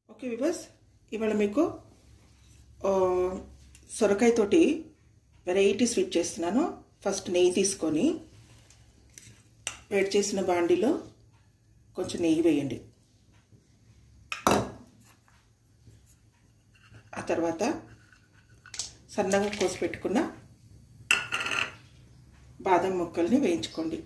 okay viewers ఇవాళ మీకు ఆ, సొరకాయ తోటి వెరైటీ స్వీట్ చేస్తున్నాను ఫస్ట్ నెయ్యి తీసుకొని వేడి చేసిన బాండిలో కొంచెం నెయ్యి వేయండి ఆ తర్వాత సన్నగా కోసి పెట్టుకున్న బాదం ముక్కల్ని వేయించుకోండి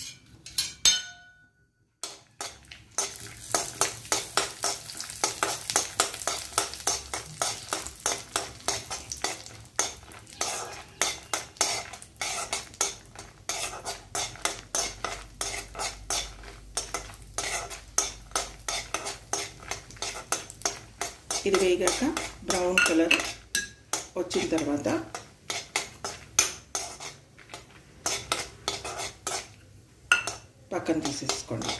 ఇది వేగాక బ్రౌన్ కలర్ వచ్చిన తర్వాత పక్కన తీసేసుకోండి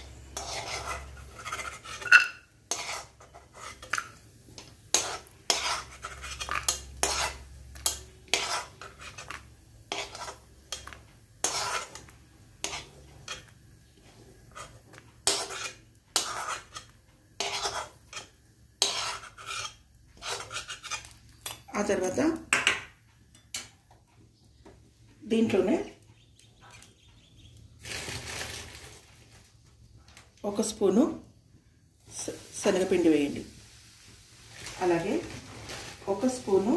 ఆ తర్వాత దీంట్లోనే ఒక స్పూను శ- శనగపిండి వేయండి అలాగే ఒక స్పూను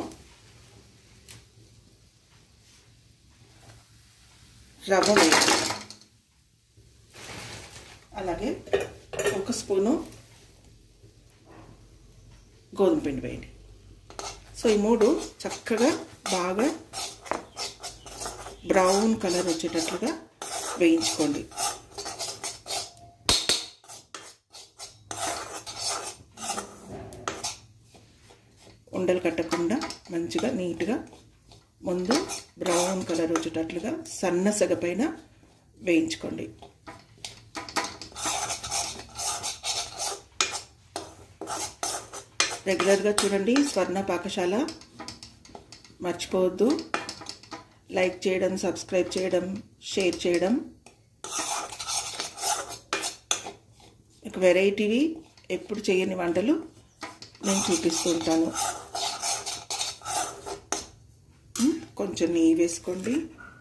రవ్వ వేయండి అలాగే ఒక స్పూను గోధుమ పిండి వేయండి సో ఈ మూడు చక్కగా బాగా బ్రౌన్ కలర్ వచ్చేటట్లుగా వేయించుకోండి ఉండలు కట్టకుండా మంచిగా నీట్గా ముందు బ్రౌన్ కలర్ వచ్చేటట్లుగా సన్న సెగ పైన వేయించుకోండి రెగ్యులర్గా చూడండి స్వర్ణ పాకశాల మర్చిపోవద్దు లైక్ చేయడం సబ్స్క్రైబ్ చేయడం షేర్ చేయడం ఇక వెరైటీవి ఎప్పుడు చేయని వంటలు నేను చూపిస్తూ ఉంటాను ఉమ్, కొంచెం నెయ్యి వేసుకోండి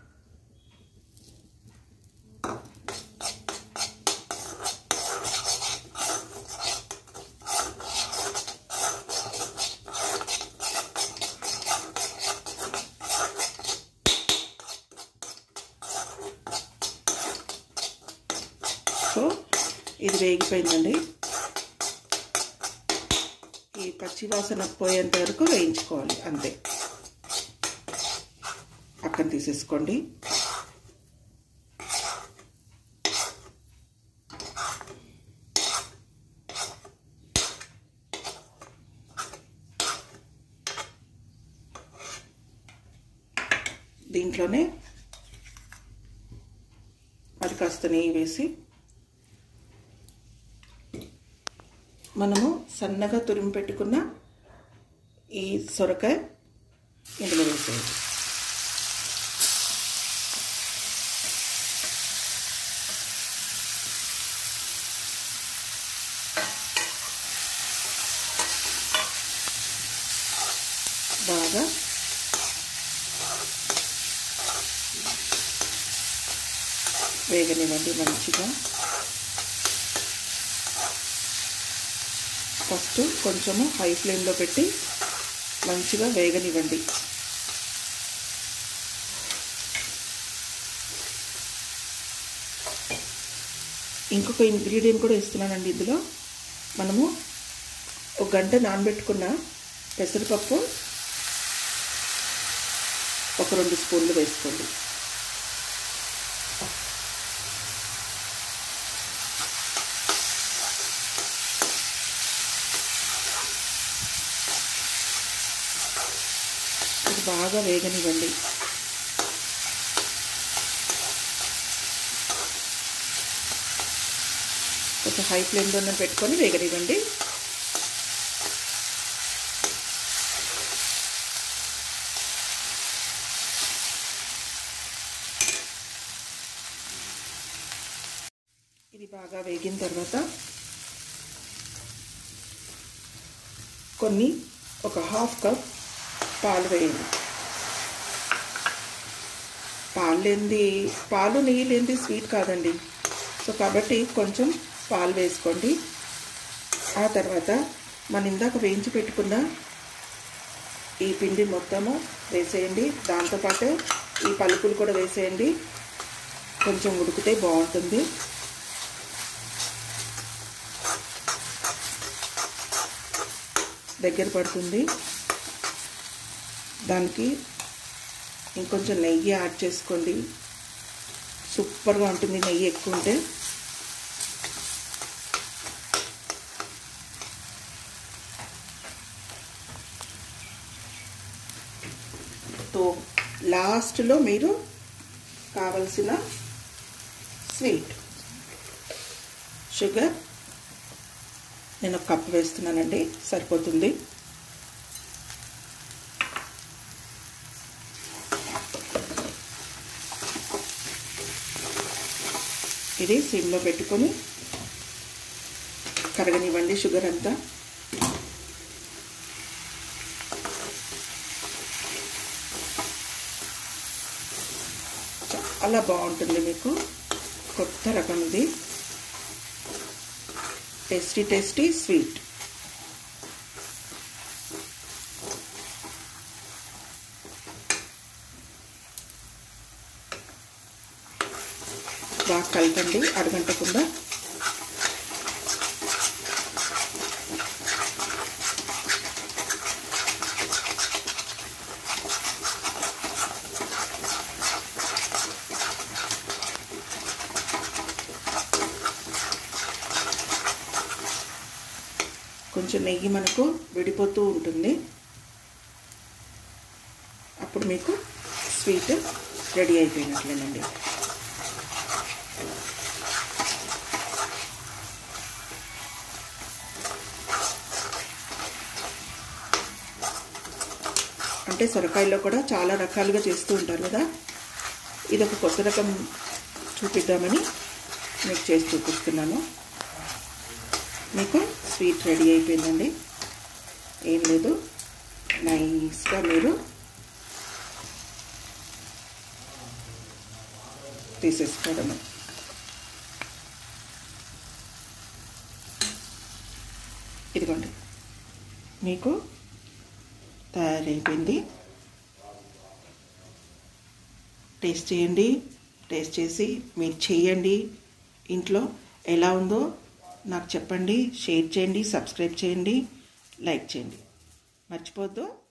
సో ఇది వేగిపోయిందండి ఈ పచ్చి వాసన పోయేంత వరకు వేయించుకోవాలి అంతే పక్కన తీసేసుకోండి దీంట్లోనే అది కాస్త నెయ్యి వేసి మనము సన్నగా తురిమి పెట్టుకున్న ఈ సొరకాయ ఇందులో వేసేయండి బాగా వేగనివ్వండి మంచిగా ఫస్ట్ కొంచెము హై ఫ్లేమ్లో పెట్టి మంచిగా వేగనివ్వండి ఇంకొక ఇంగ్రీడియంట్ కూడా ఇస్తున్నానండి ఇందులో మనము ఒక గంట నానబెట్టుకున్న పెసరపప్పు ఒక రెండు స్పూన్లు వేసుకోండి ఇది బాగా వేగనివ్వండి కొంచెం హై ఫ్లేమ్లోనే పెట్టుకొని వేగనివ్వండి ఇది బాగా వేగిన తర్వాత కొన్ని ఒక హాఫ్ కప్ పాలు వేయండి పాలు లేనిది పాలు నెయ్యి లేనిది స్వీట్ కాదండి సో కాబట్టి కొంచెం పాలు వేసుకోండి ఆ తర్వాత మన ఇందాక వేయించి పెట్టుకున్న ఈ పిండి మొత్తము వేసేయండి దాంతోపాటు ఈ పలుకులు కూడా వేసేయండి కొంచెం ఉడికితే బాగుంటుంది దగ్గర పడుతుంది దానికి ఇంకొంచెం నెయ్యి యాడ్ చేసుకోండి సూపర్గా ఉంటుంది నెయ్యి ఎక్కువ ఉంటే తో లాస్ట్లో మీరు కావలసిన స్వీట్ షుగర్ నేను ఒక కప్ వేస్తున్నానండి సరిపోతుంది ఇది సిమ్లో పెట్టుకొని కరగనివ్వండి షుగర్ అంతా చాలా బాగుంటుంది మీకు కొత్త రకం ఇది టేస్టీ టేస్టీ స్వీట్ బాగా కలపండి అరగంటకుండా కొంచెం నెయ్యి మనకు విడిపోతూ ఉంటుంది అప్పుడు మీకు స్వీట్ రెడీ అయిపోయినట్లేనండి అంటే సొరకాయలో కూడా చాలా రకాలుగా చేస్తూ ఉంటారు కదా ఇది ఒక కొత్త రకం చూపిద్దామని మీకు చేసి చూపిస్తున్నాను మీకు స్వీట్ రెడీ అయిపోయిందండి ఏం లేదు నైస్గా మీరు తీసేసుకోవడమే ఇదిగోండి మీకు తయారైపోయింది టేస్ట్ చేయండి టేస్ట్ చేసి మీరు చేయండి ఇంట్లో ఎలా ఉందో నాకు చెప్పండి షేర్ చేయండి సబ్స్క్రైబ్ చేయండి లైక్ చేయండి మర్చిపోద్దు